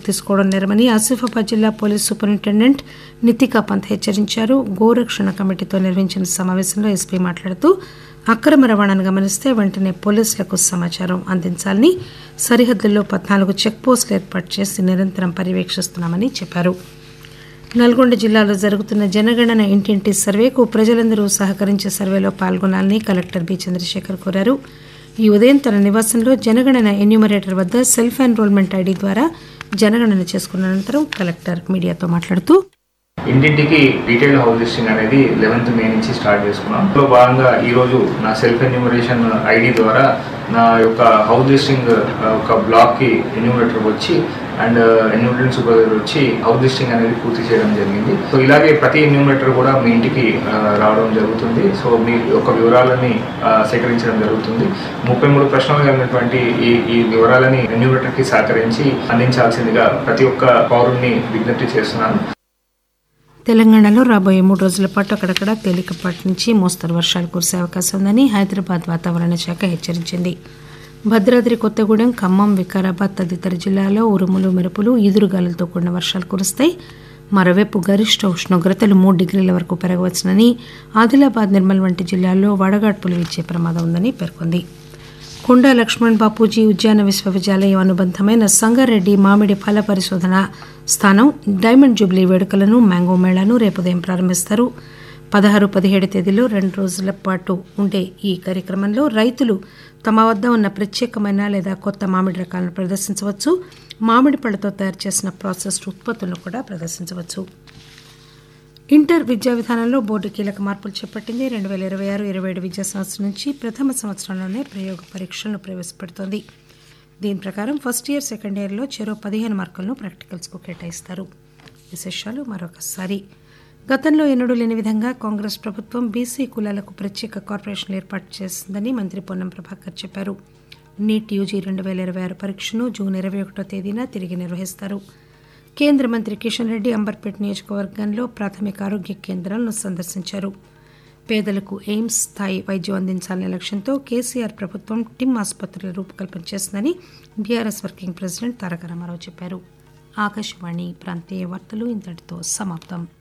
తీసుకోవడం నేరమని ఆసిఫాబాద్ జిల్లా police superintendent Nitika Pant హెచ్చరించారు గోరక్షణ కమిటీతో నిర్వహించిన సమావేశంలో ఎస్పీ మాట్లాడుతూ అక్రమ రవాణాను గమనిస్తే వెంటనే పోలీసులకు సమాచారం అందించాలని సరిహద్దుల్లో పద్నాలుగు చెక్ పోస్టులు ఏర్పాటు చేసి నిరంతరం పర్యవేక్షిస్తున్నామని చెప్పారు నల్గొండ జిల్లాలో జరుగుతున్న జనగణన ఇంటింటి సర్వేకు ప్రజలందరూ సహకరించే సర్వేలో పాల్గొనాలని కలెక్టర్ బి చంద్రశేఖర్ కోరారు ఈ ఉదయం తన నివాసంలో జనగణన ఎన్యూమరేటర్ వద్ద సెల్ఫ్ ఎన్రోల్మెంట్ ఐడి ద్వారా జనగణన చేసుకున్న అనంతరం కలెక్టర్ మీడియాతో మాట్లాడుతూ ఇంటింటికి డీటెయిల్ హౌస్ లిస్టింగ్ అనేది లెవెన్త్ మే నుంచి స్టార్ట్ చేసుకున్నాం అందులో భాగంగా ఈరోజు నా సెల్ఫ్ ఎన్యూమరేషన్ ఐడి ద్వారా నా యొక్క హౌస్ లిస్టింగ్ ఒక బ్లాక్కి ఎన్యూమరేటర్ వచ్చి అండ్ ఎన్యూమరేటర్ సూపర్వైజర్ వచ్చి హౌస్ లిస్టింగ్ అనేది పూర్తి చేయడం జరిగింది సో ఇలాగే ప్రతి ఎన్యూమరేటర్ కూడా మీ ఇంటికి ఆ, రావడం జరుగుతుంది సో మీ యొక్క వివరాలని ఆ, సేకరించడం జరుగుతుంది ముప్పై మూడు ప్రశ్నలు కలిగినటువంటి ఈ ఈ వివరాలని ఎన్యూమరేటర్కి సహకరించి అందించాల్సిందిగా ప్రతి ఒక్క పౌరుణ్ణి విజ్ఞప్తి చేస్తున్నాను తెలంగాణలో రాబోయే మూడు రోజుల పాటు అక్కడక్కడ తేలికపాటి నుంచి మోస్తరు వర్షాలు కురిసే అవకాశం ఉందని హైదరాబాద్ వాతావరణ శాఖ హెచ్చరించింది భద్రాద్రి కొత్తగూడెం ఖమ్మం వికారాబాద్ తదితర జిల్లాల్లో ఉరుములు మెరుపులు ఈదురుగాలులతో కూడిన వర్షాలు కురుస్తాయి మరోవైపు గరిష్ట ఉష్ణోగ్రతలు మూడు డిగ్రీల వరకు పెరగవచ్చునని ఆదిలాబాద్ నిర్మల్ వంటి జిల్లాల్లో వడగాడ్పులు వీచే ప్రమాదం ఉందని పేర్కొంది కొండా లక్ష్మణ్ బాపూజీ ఉద్యాన విశ్వవిద్యాలయం అనుబంధమైన సంగారెడ్డి మామిడి ఫల పరిశోధన స్థానం డైమండ్ జూబ్లీ వేడుకలను మ్యాంగో మేళాను రేపు ఉదయం ప్రారంభిస్తారు పదహారు పదిహేడు తేదీలో రెండు రోజుల పాటు ఉండే ఈ కార్యక్రమంలో రైతులు తమ వద్ద ఉన్న ప్రత్యేకమైన లేదా కొత్త మామిడి రకాలను ప్రదర్శించవచ్చు మామిడి పళ్ళతో తయారు చేసిన ప్రాసెస్డ్ ఉత్పత్తులను కూడా ప్రదర్శించవచ్చు ఇంటర్ విద్యా విధానంలో బోర్డు కీలక మార్పులు చేపట్టింది రెండు వేల ఇరవై ఆరు ఇరవై ఏడు విద్యా సంవత్సరం నుంచి ప్రథమ సంవత్సరంలోనే ప్రయోగ పరీక్షలను ప్రవేశపెడుతోంది దీని ప్రకారం ఫస్ట్ ఇయర్ సెకండ్ ఇయర్లో చెరో పదిహేను మార్కులను ప్రాక్టికల్స్కు కేటాయిస్తారు విశేషాలు మరొకసారి గతంలో ఎన్నడూ లేని విధంగా కాంగ్రెస్ ప్రభుత్వం బీసీ కులాలకు ప్రత్యేక కార్పొరేషన్లు ఏర్పాటు చేసిందని మంత్రి పొన్నం ప్రభాకర్ చెప్పారు నీట్ యూజీ రెండు వేల ఇరవై ఆరు పరీక్షను జూన్ ఇరవై ఒకటో తేదీన తిరిగి నిర్వహిస్తారు కేంద్ర మంత్రి కిషన్ రెడ్డి అంబర్పేట్ నియోజకవర్గంలో ప్రాథమిక ఆరోగ్య కేంద్రాలను సందర్శించారు పేదలకు ఎయిమ్స్ స్థాయి వైద్యం అందించాలనే లక్ష్యంతో కేసీఆర్ ప్రభుత్వం టిమ్ ఆసుపత్రుల రూపకల్పన చేసిందని BRS working president Taraka Ramarao చెప్పారు ఆకాశవాణి ప్రాంతీయ వార్తలు ఇంతటితో సమాప్తం